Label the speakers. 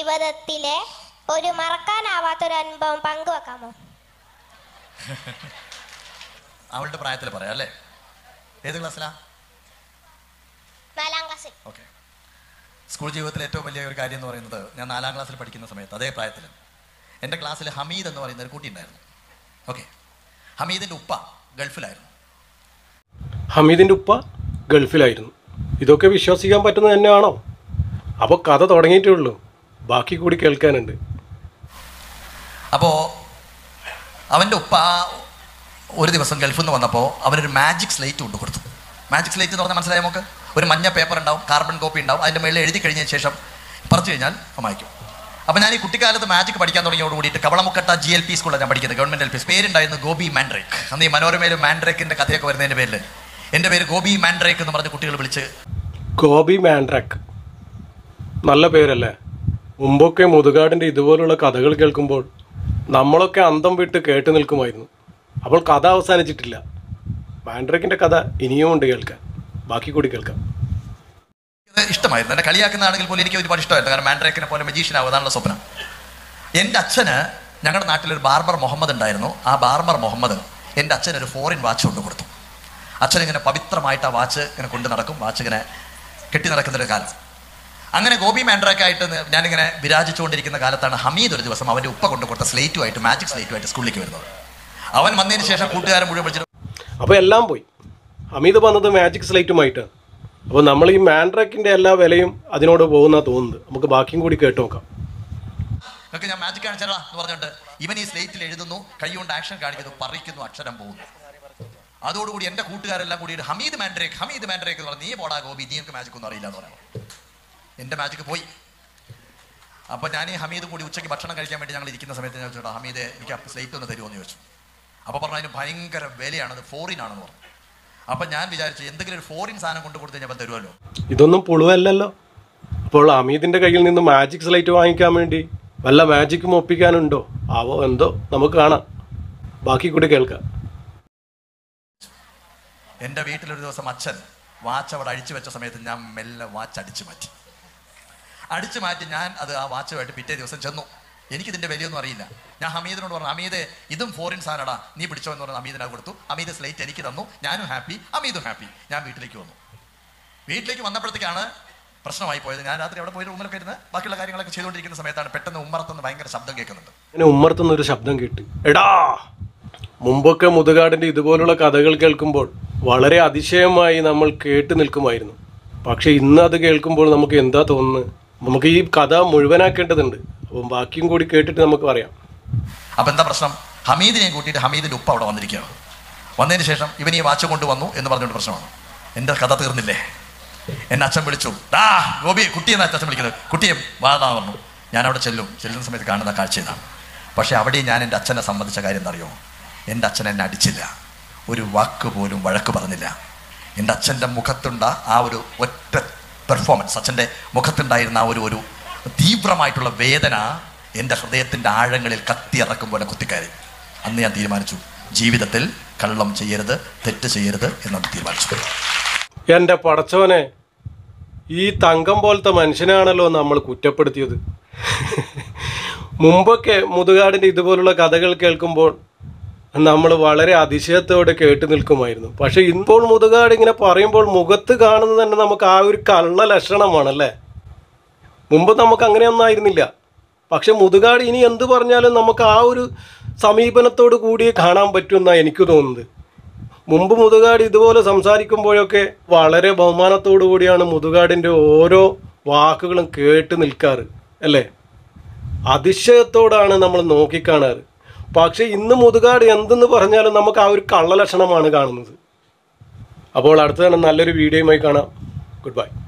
Speaker 1: ജീവിതത്തിലെ ഒരു മറക്കാനാവാത്തൊരു അനുഭവം പങ്കുവെക്കാമോ
Speaker 2: അവളുടെ പ്രായത്തിൽ പറയാം അല്ലേ ഏത് ക്ലാസ്സിലാ
Speaker 1: നാലാം ക്ലാസ്സിൽ
Speaker 2: ഓക്കെ സ്കൂൾ ജീവിതത്തിൽ ഏറ്റവും വലിയ ഒരു കാര്യം എന്ന് പറയുന്നത് ഞാൻ നാലാം ക്ലാസ്സിൽ പഠിക്കുന്ന സമയത്ത് അതേ പ്രായത്തിൽ എൻ്റെ ക്ലാസ്സിൽ ഹമീദ് എന്ന് പറയുന്ന ഒരു കുട്ടി ഉണ്ടായിരുന്നു ഓക്കെ ഹമീദിൻ്റെ ഉപ്പ ഗൾഫിലായിരുന്നു
Speaker 3: ഹമീദിൻ്റെ ഉപ്പ ഗൾഫിലായിരുന്നു ഇതൊക്കെ വിശ്വസിക്കാൻ പറ്റുന്നത് തന്നെയാണോ അപ്പോൾ കഥ തുടങ്ങിയിട്ടേ ഉള്ളൂ ബാക്കി കൂടി കേൾക്കാനുണ്ട്
Speaker 2: അപ്പോൾ അവൻ്റെ ഉപ്പ ഒരു ദിവസം ഗൾഫിൽ നിന്ന് വന്നപ്പോൾ അവനൊരു മാജിക് സ്ലേറ്റ് കൊണ്ടു കൊടുത്തു മാജിക് സ്ലേറ്റ് എന്ന് പറഞ്ഞാൽ മനസ്സിലായി നമുക്ക് ഒരു മഞ്ഞ പേപ്പർ ഉണ്ടാവും കാർബൺ കോപ്പി ഉണ്ടാവും അതിൻ്റെ മേളിൽ എഴുതി കഴിഞ്ഞതിന് ശേഷം പറിച്ചു കഴിഞ്ഞാൽ വായിക്കും അപ്പോൾ ഞാൻ ഈ കുട്ടിക്കാലത്ത് മാജിക് പഠിക്കാൻ തുടങ്ങിയോട് കൂടിയിട്ട് കവളമുക്കട്ട ജി എൽ പി സ്കൂളിലാണ് ഞാൻ പഠിക്കുന്നത് ഗവൺമെൻറ് എൽ പി പേരുണ്ടായിരുന്നു ഗോപി മാൻഡ്രേക്ക് അന്ന് ഈ മനോരമയിലും മാൻഡ്രേക്കിൻ്റെ കഥയൊക്കെ വരുന്നതിൻ്റെ പേരിൽ എൻ്റെ പേര് ഗോപി മാൻഡ്രേക്ക് എന്ന് പറഞ്ഞ് കുട്ടികൾ വിളിച്ച്
Speaker 3: ഗോപി മാൻഡ്രാക്ക് നല്ല പേരല്ലേ മുമ്പൊക്കെ മുതുകാടിൻ്റെ ഇതുപോലുള്ള കഥകൾ കേൾക്കുമ്പോൾ നമ്മളൊക്കെ അന്തം വിട്ട് കേട്ട് നിൽക്കുമായിരുന്നു അപ്പോൾ കഥ അവസാനിച്ചിട്ടില്ല മാൻഡ്രാക്കിൻ്റെ കഥ ഇനിയും ഉണ്ട് കേൾക്കാൻ ബാക്കി കൂടി കേൾക്കാം
Speaker 2: ഇത് ഇഷ്ടമായിരുന്നു എന്നെ കളിയാക്കുന്നതാണെങ്കിൽ പോലും എനിക്ക് ഒരുപാട് ഇഷ്ടമായിരുന്നു കാരണം മാൻഡ്രേക്കിനെ പോലെ മജീഷ്യൻ ആവുന്നതാണല്ലോ സ്വപ്നം എൻ്റെ അച്ഛന് ഞങ്ങളുടെ നാട്ടിലൊരു ബാർബർ മുഹമ്മദ് ഉണ്ടായിരുന്നു ആ ബാർബർ മുഹമ്മദ് എൻ്റെ അച്ഛന് ഒരു ഫോറിൻ വാച്ച് കൊണ്ട് കൊടുത്തു അച്ഛൻ ഇങ്ങനെ പവിത്രമായിട്ട് ആ വാച്ച് ഇങ്ങനെ കൊണ്ട് നടക്കും വാച്ച് ഇങ്ങനെ കെട്ടി നടക്കുന്നൊരു കാലം അങ്ങനെ ഗോപി മാൻഡ്രാക്കായിട്ട് ഞാനിങ്ങനെ വിരാജിച്ചുകൊണ്ടിരിക്കുന്ന കാലത്താണ് ഹമീദ് ഒരു ദിവസം അവൻ്റെ ഉപ്പ കൊണ്ട് കൊടുത്ത സ്ലേറ്റുമായിട്ട് മാജിക് സ്ലേറ്റുമായിട്ട് സ്കൂളിലേക്ക് വരുന്നത് അവൻ വന്നതിന് ശേഷം കൂട്ടുകാരൻ മുഴുവൻ വിളിച്ചിട്ട്
Speaker 3: അപ്പോൾ എല്ലാം പോയി ഹമീദ് വന്നത് മാജിക് സ്ലൈറ്റുമായിട്ടാണ് അപ്പോൾ നമ്മൾ ഈ മാൻഡ്രാക്കിൻ്റെ എല്ലാ വിലയും അതിനോട് പോകുന്ന തോന്നുന്നത് നമുക്ക് ബാക്കിയും കൂടി കേട്ട് നോക്കാം
Speaker 2: നിങ്ങൾക്ക് ഞാൻ മാജിക് കാണിച്ചാലാ എന്ന് പറഞ്ഞിട്ട് ഇവൻ ഈ സ്ലേറ്റിൽ എഴുതുന്നു കൈ കൊണ്ട് ആക്ഷൻ കാണിക്കുന്നു പറിക്കുന്നു അക്ഷരം പോകുന്നു അതോടുകൂടി എൻ്റെ കൂട്ടുകാരെല്ലാം കൂടി ഹമീദ് മാൻഡ്രേക്ക് ഹമീദ് മാൻഡ്രേക്ക് എന്ന് പറഞ്ഞു നീ പോടാ ഗോപി നീ എനിക്ക് മാജിക് ഒന്നും അറിയില്ല എന്ന് പറഞ്ഞു എൻ്റെ മാജിക് പോയി അപ്പോൾ ഞാൻ ഈ ഹമീദും കൂടി ഉച്ചയ്ക്ക് ഭക്ഷണം കഴിക്കാൻ വേണ്ടി ഞങ്ങൾ ഇരിക്കുന്ന സമയത്ത് ഞാൻ ചോദിച്ചു ഹമീദ് എനിക്ക് ആ സ്ലേറ്റ് ഒന്ന് തരുമോ എന്ന് ചോദിച്ചു അപ്പോൾ പറഞ്ഞു അതിന് ഭയങ്കര വിലയാണത് ഫോറിൻ ആണെന്ന് പറഞ്ഞു അപ്പം ഞാൻ വിചാരിച്ചു എന്തെങ്കിലും ഒരു ഫോറിൻ സാധനം കൊണ്ട് കൊടുത്തു കഴിഞ്ഞപ്പോൾ തരുമല്ലോ
Speaker 3: ഇതൊന്നും പുളുവല്ലല്ലോ അപ്പോൾ അമീദിൻ്റെ കയ്യിൽ നിന്ന് മാജിക് സ്ലൈറ്റ് വാങ്ങിക്കാൻ വേണ്ടി വല്ല മാജിക്കും ഒപ്പിക്കാനുണ്ടോ ആവോ എന്തോ നമുക്ക് കാണാം ബാക്കി കൂടി കേൾക്കാം
Speaker 2: എൻ്റെ വീട്ടിലൊരു ദിവസം അച്ഛൻ വാച്ച് അവിടെ അഴിച്ചു വെച്ച സമയത്ത് ഞാൻ മെല്ലെ വാച്ച് അടിച്ചു മാറ്റി അടിച്ചു മാറ്റി ഞാൻ അത് ആ വാച്ചുമായിട്ട് പിറ്റേ ദിവസം ചെന്നു എനിക്കിതിൻ്റെ വിലയൊന്നും അറിയില്ല ഞാൻ ഹമീദിനോട് പറഞ്ഞു ഹമീദ് ഇതും ഫോറിൻ സാധനടാ നീ പിടിച്ചോ എന്ന് പറഞ്ഞ് ഹമീദിനെ കൊടുത്തു ഹമീദ് സ്ലേറ്റ് എനിക്ക് തന്നു ഞാനും ഹാപ്പി ഹമീദും ഹാപ്പി ഞാൻ വീട്ടിലേക്ക് വന്നു വീട്ടിലേക്ക് വന്നപ്പോഴത്തേക്കാണ് പ്രശ്നമായി പോയത് ഞാൻ രാത്രി അവിടെ പോയി റൂമിലൊക്കെ ഇരുന്ന് ബാക്കിയുള്ള കാര്യങ്ങളൊക്കെ ചെയ്തുകൊണ്ടിരിക്കുന്ന സമയത്താണ് പെട്ടെന്ന് ഉമ്മറത്തുനിന്ന് ഭയങ്കര ശബ്ദം കേൾക്കുന്നുണ്ട്
Speaker 3: അങ്ങനെ ഉമ്മർത്തുന്ന ഒരു ശബ്ദം കേട്ട് എടാ മുമ്പൊക്കെ മുതുകാടിൻ്റെ ഇതുപോലുള്ള കഥകൾ കേൾക്കുമ്പോൾ വളരെ അതിശയമായി നമ്മൾ കേട്ട് നിൽക്കുമായിരുന്നു പക്ഷെ ഇന്ന് അത് കേൾക്കുമ്പോൾ നമുക്ക് എന്താ തോന്നുന്നത് നമുക്ക് ഈ കഥ മുഴുവനാക്കേണ്ടതുണ്ട് അപ്പം ബാക്കിയും കൂടി കേട്ടിട്ട് നമുക്ക് പറയാം
Speaker 2: അപ്പൊ എന്താ പ്രശ്നം ഹമീദിനെയും കൂട്ടിയിട്ട് ഹമീദിന്റെ ഉപ്പ അവിടെ വന്നിരിക്കുകയാണ് വന്നതിന് ശേഷം ഇവൻ ഈ വാച്ച് കൊണ്ടുവന്നു എന്ന് പറഞ്ഞുകൊണ്ട് പ്രശ്നമാണ് എൻ്റെ കഥ തീർന്നില്ലേ എന്നെ അച്ഛൻ വിളിച്ചു ഡാ ഗോപി കുട്ടിയെന്ന് അച്ഛൻ വിളിക്കുന്നത് കുട്ടിയെ വാടാ പറഞ്ഞു ഞാൻ അവിടെ ചെല്ലും ചെല്ലുന്ന സമയത്ത് കാണുന്ന കാഴ്ച ഇതാണ് പക്ഷേ അവിടെ ഞാൻ എൻ്റെ അച്ഛനെ സംബന്ധിച്ച കാര്യം എന്താ അറിയോ എൻ്റെ അച്ഛൻ എന്നെ അടിച്ചില്ല ഒരു വാക്ക് പോലും വഴക്ക് പറഞ്ഞില്ല എൻ്റെ അച്ഛൻ്റെ മുഖത്തുണ്ട ആ ഒരു ഒറ്റ പെർഫോമൻസ് അച്ഛൻ്റെ മുഖത്തുണ്ടായിരുന്ന ആ ഒരു ഒരു തീവ്രമായിട്ടുള്ള വേദന എൻ്റെ ഹൃദയത്തിൻ്റെ ആഴങ്ങളിൽ കത്തിയിറക്കും പോലെ കുത്തിക്കയറി അന്ന് ഞാൻ തീരുമാനിച്ചു ജീവിതത്തിൽ കള്ളം ചെയ്യരുത് തെറ്റ് ചെയ്യരുത് എന്നത് തീരുമാനിച്ചു
Speaker 3: എൻ്റെ പടച്ചവനെ ഈ തങ്കം പോലത്തെ മനുഷ്യനാണല്ലോ നമ്മൾ കുറ്റപ്പെടുത്തിയത് മുമ്പൊക്കെ മുതുകാടിൻ്റെ ഇതുപോലുള്ള കഥകൾ കേൾക്കുമ്പോൾ നമ്മൾ വളരെ അതിശയത്തോടെ കേട്ട് നിൽക്കുമായിരുന്നു പക്ഷെ ഇപ്പോൾ മുതുകാട് ഇങ്ങനെ പറയുമ്പോൾ മുഖത്ത് കാണുന്നത് തന്നെ നമുക്ക് ആ ഒരു കള്ള ലക്ഷണമാണല്ലേ മുമ്പ് നമുക്ക് അങ്ങനെയൊന്നും ആയിരുന്നില്ല പക്ഷെ മുതുകാട് ഇനി എന്ത് പറഞ്ഞാലും നമുക്ക് ആ ഒരു സമീപനത്തോട് കൂടി കാണാൻ പറ്റുമെന്നാണ് എനിക്ക് തോന്നുന്നത് മുമ്പ് മുതുകാട് ഇതുപോലെ സംസാരിക്കുമ്പോഴൊക്കെ വളരെ ബഹുമാനത്തോടു കൂടിയാണ് മുതുകാടിൻ്റെ ഓരോ വാക്കുകളും കേട്ട് നിൽക്കാറ് അല്ലേ അതിശയത്തോടാണ് നമ്മൾ നോക്കിക്കാണാറ് പക്ഷെ ഇന്ന് മുതുകാട് എന്തെന്ന് പറഞ്ഞാലും നമുക്ക് ആ ഒരു കള്ളലക്ഷണമാണ് കാണുന്നത് അപ്പോൾ അടുത്ത തന്നെ നല്ലൊരു വീഡിയോയുമായി കാണാം ഗുഡ് ബൈ